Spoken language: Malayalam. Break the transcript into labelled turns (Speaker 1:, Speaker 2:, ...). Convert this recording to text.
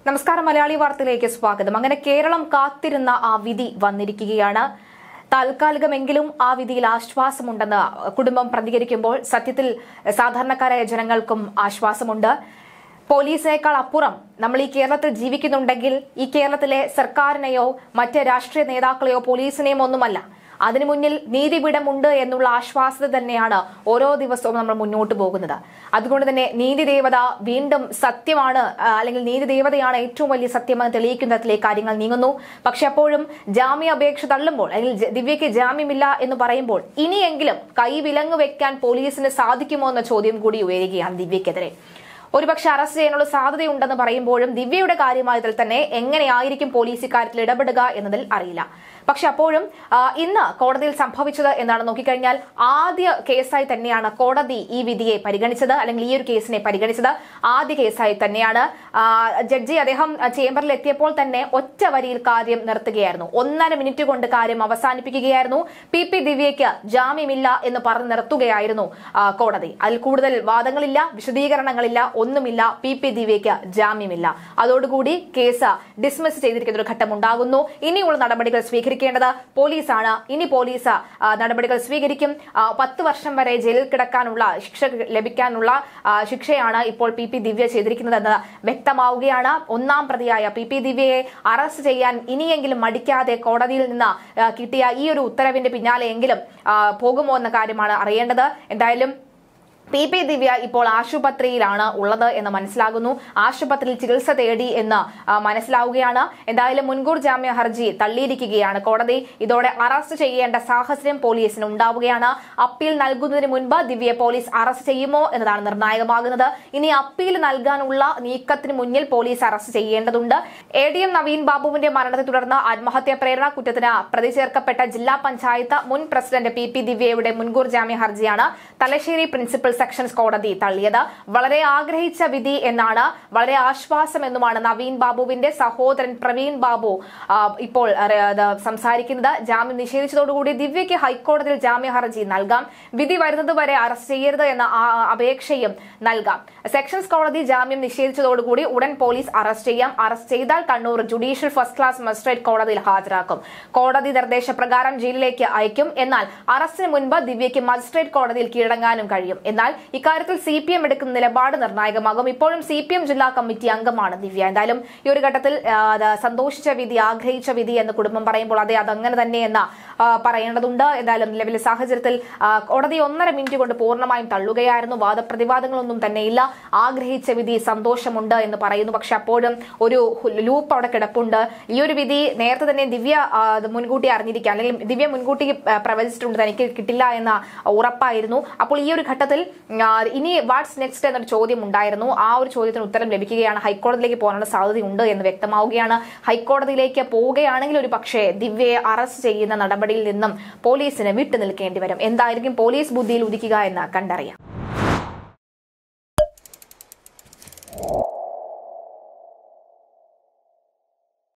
Speaker 1: നമസ്കാരം മലയാളി വാർത്തയിലേക്ക് സ്വാഗതം അങ്ങനെ കേരളം കാത്തിരുന്ന ആ വിധി വന്നിരിക്കുകയാണ് താൽക്കാലികമെങ്കിലും ആ വിധിയിൽ ആശ്വാസമുണ്ടെന്ന് കുടുംബം പ്രതികരിക്കുമ്പോൾ സത്യത്തിൽ സാധാരണക്കാരായ ജനങ്ങൾക്കും ആശ്വാസമുണ്ട് പോലീസിനേക്കാൾ അപ്പുറം നമ്മൾ ഈ കേരളത്തിൽ ജീവിക്കുന്നുണ്ടെങ്കിൽ ഈ കേരളത്തിലെ സർക്കാരിനെയോ മറ്റ് രാഷ്ട്രീയ നേതാക്കളെയോ പോലീസിനെയും ഒന്നുമല്ല അതിനു മുന്നിൽ നീതിപീഠമുണ്ട് എന്നുള്ള ആശ്വാസത തന്നെയാണ് ഓരോ ദിവസവും നമ്മൾ മുന്നോട്ട് പോകുന്നത് അതുകൊണ്ട് തന്നെ നീതി ദേവത വീണ്ടും സത്യമാണ് ആ, അല്ലെങ്കിൽ നീതി ദേവതയാണ് ഏറ്റവും വലിയ സത്യമെന്ന് തെളിയിക്കുന്ന തരത്തിലേക്ക് കാര്യങ്ങൾ നീങ്ങുന്നു പക്ഷെ അപ്പോഴും ജാമ്യ അപേക്ഷ തള്ളുമ്പോൾ അല്ലെങ്കിൽ ജ- ദിവ്യയ്ക്ക് ജാമ്യമില്ല എന്ന് പറയുമ്പോൾ ഇനിയെങ്കിലും കൈ വിലങ്ങ് വെക്കാൻ പോലീസിന് സാധിക്കുമോ എന്ന ചോദ്യം കൂടി ഉയരുകയാണ് ദിവ്യക്കെതിരെ ഒരുപക്ഷെ അറസ്റ്റ് ചെയ്യാനുള്ള സാധ്യതയുണ്ടെന്ന് പറയുമ്പോഴും ദിവ്യയുടെ കാര്യമായതിൽ തന്നെ എങ്ങനെയായിരിക്കും പോലീസ് ഇക്കാര്യത്തിൽ ഇടപെടുക എന്നതിൽ അറിയില്ല പക്ഷെ അപ്പോഴും ആ, ഇന്ന് കോടതിയിൽ സംഭവിച്ചത് എന്നാണ് നോക്കിക്കഴിഞ്ഞാൽ ആദ്യ കേസായി തന്നെയാണ് കോടതി ഈ വിധിയെ പരിഗണിച്ചത് അല്ലെങ്കിൽ ഈ ഒരു കേസിനെ പരിഗണിച്ചത് ആദ്യ കേസായി തന്നെയാണ് ആ, ജഡ്ജി അദ്ദേഹം ചേംബറിൽ എത്തിയപ്പോൾ തന്നെ ഒറ്റ വരിയിൽ കാര്യം നിർത്തുകയായിരുന്നു ഒന്നര മിനിറ്റ് കൊണ്ട് കാര്യം അവസാനിപ്പിക്കുകയായിരുന്നു പി പി ദിവ്യയ്ക്ക് ജാമ്യമില്ല എന്ന് പറഞ്ഞു നിർത്തുകയായിരുന്നു ആ, കോടതി അതിൽ കൂടുതൽ വാദങ്ങളില്ല വിശദീകരണങ്ങളില്ല ഒന്നുമില്ല പി പി ദിവ്യയ്ക്ക് ജാമ്യമില്ല അതോടുകൂടി കേസ് ഡിസ്മിസ് ചെയ്തിരിക്കുന്ന ഒരു ഘട്ടം ഉണ്ടാകുന്നു ഇനിയുള്ള നടപടികൾ സ്വീകരിക്കേണ്ടത് പോലീസാണ് ഇനി പോലീസ് ആ, നടപടികൾ സ്വീകരിക്കും ആ, പത്ത് വർഷം വരെ ജയിലിൽ കിടക്കാനുള്ള ശിക്ഷ ലഭിക്കാനുള്ള ആ, ശിക്ഷയാണ് ഇപ്പോൾ പി പി ദിവ്യ ചെയ്തിരിക്കുന്നതെന്ന് വ്യക്തമാവുകയാണ് ഒന്നാം പ്രതിയായ പി പി ദിവ്യയെ അറസ്റ്റ് ചെയ്യാൻ ഇനിയെങ്കിലും മടിക്കാതെ കോടതിയിൽ നിന്ന് ആ, കിട്ടിയ ഈ ഒരു ഉത്തരവിന്റെ പിന്നാലെയെങ്കിലും ആ, പോകുമോ എന്ന കാര്യമാണ് അറിയേണ്ടത് എന്തായാലും പി പി ദിവ്യ ഇപ്പോൾ ആശുപത്രിയിലാണ് ഉള്ളത് എന്ന് മനസ്സിലാകുന്നു ആശുപത്രിയിൽ ചികിത്സ തേടി എന്ന് ആ, മനസ്സിലാവുകയാണ് എന്തായാലും മുൻകൂർ ജാമ്യ ഹർജി തള്ളിയിരിക്കുകയാണ് കോടതി ഇതോടെ അറസ്റ്റ് ചെയ്യേണ്ട സാഹചര്യം പോലീസിന് ഉണ്ടാവുകയാണ് അപ്പീൽ നൽകുന്നതിന് മുൻപ് ദിവ്യയെ പോലീസ് അറസ്റ്റ് ചെയ്യുമോ എന്നതാണ് നിർണായകമാകുന്നത് ഇനി അപ്പീൽ നൽകാനുള്ള നീക്കത്തിന് മുന്നിൽ പോലീസ് അറസ്റ്റ് ചെയ്യേണ്ടതുണ്ട് എ ഡി എം നവീൻ ബാബുവിന്റെ മരണത്തെ തുടർന്ന് ആത്മഹത്യാ പ്രേരണ കുറ്റത്തിന് പ്രതി ചേർക്കപ്പെട്ട ജില്ലാ പഞ്ചായത്ത് മുൻ പ്രസിഡന്റ് പി പി ദിവ്യയുടെ മുൻകൂർ ജാമ്യ ഹർജിയാണ് തലശ്ശേരി പ്രിൻസിപ്പൽ സെഷൻസ് കോടതി തള്ളിയത് വളരെ ആഗ്രഹിച്ച വിധി എന്നാണ് വളരെ ആശ്വാസം എന്നുമാണ് നവീൻ ബാബുവിന്റെ സഹോദരൻ പ്രവീൺ ബാബു ആ, ഇപ്പോൾ അറി- അത് സംസാരിക്കുന്നത് ജാമ്യം നിഷേധിച്ചതോടുകൂടി ദിവ്യയ്ക്ക് ഹൈക്കോടതിയിൽ ജാമ്യ ഹർജി നൽകാം വിധി വരുന്നത് വരെ അറസ്റ്റ് ചെയ്യരുത് എന്ന ആ- അപേക്ഷയും നൽകാം സെക്ഷൻസ് കോടതി ജാമ്യം നിഷേധിച്ചതോടുകൂടി ഉടൻ പോലീസ് അറസ്റ്റ് ചെയ്യാം അറസ്റ്റ് ചെയ്താൽ Kannur judicial first class magistrate കോടതിയിൽ ഹാജരാക്കും കോടതി നിർദ്ദേശപ്രകാരം ജയിലിലേക്ക് അയക്കും എന്നാൽ അറസ്റ്റിന് മുൻപ് ദിവ്യയ്ക്ക് മജിസ്ട്രേറ്റ് കോടതിയിൽ കീഴടങ്ങാനും കഴിയും എന്നാൽ ഇക്കാര്യത്തിൽ സി പി എം എടുക്കുന്ന നിലപാട് നിർണായകമാകും ഇപ്പോഴും സി പി എം ജില്ലാ കമ്മിറ്റി അംഗമാണ് ദിവ്യ എന്തായാലും ഈ ഒരു ഘട്ടത്തിൽ ആ, അത് സന്തോഷിച്ച വിധി ആഗ്രഹിച്ച വിധി എന്ന് കുടുംബം പറയുമ്പോൾ അതെ അതങ്ങനെ തന്നെ എന്ന് ആ, പറയേണ്ടതുണ്ട് എന്തായാലും നിലവിലെ സാഹചര്യത്തിൽ ആ, കോടതി ഒന്നര മിനിറ്റ് കൊണ്ട് പൂർണ്ണമായും തള്ളുകയായിരുന്നു വാദപ്രതിവാദങ്ങളൊന്നും തന്നെ ഇല്ല ആഗ്രഹിച്ച വിധി സന്തോഷമുണ്ട് എന്ന് പറയുന്നു പക്ഷെ അപ്പോഴും ഒരു ലൂപ്പ് അവിടെ കിടപ്പുണ്ട് ഈ ഒരു വിധി നേരത്തെ തന്നെ ദിവ്യ ആ, അത് മുൻകൂട്ടി അറിഞ്ഞിരിക്കുക അല്ലെങ്കിൽ ദിവ്യ മുൻകൂട്ടി ആ, പ്രവചിച്ചിട്ടുണ്ട് തനിക്ക് കിട്ടില്ല എന്ന ഉറപ്പായിരുന്നു അപ്പോൾ ഈ ഒരു ഘട്ടത്തിൽ ആ, ഇനി വാട്ട്സ് നെക്സ്റ്റ് എന്നൊരു ചോദ്യം ഉണ്ടായിരുന്നു ആ ഒരു ചോദ്യത്തിന് ഉത്തരം ലഭിക്കുകയാണ് ഹൈക്കോടതിയിലേക്ക് പോകാനുള്ള സാധ്യതയുണ്ട് എന്ന് വ്യക്തമാവുകയാണ് ഹൈക്കോടതിയിലേക്ക് പോവുകയാണെങ്കിൽ ഒരു പക്ഷേ ദിവ്യയെ അറസ്റ്റ് ചെയ്യുന്ന നടപടിയിൽ നിന്നും പോലീസിന് വിട്ടുനിൽക്കേണ്ടി വരും എന്തായിരിക്കും പോലീസ് ബുദ്ധിയിൽ ഉദിക്കുക എന്ന് കണ്ടറിയാം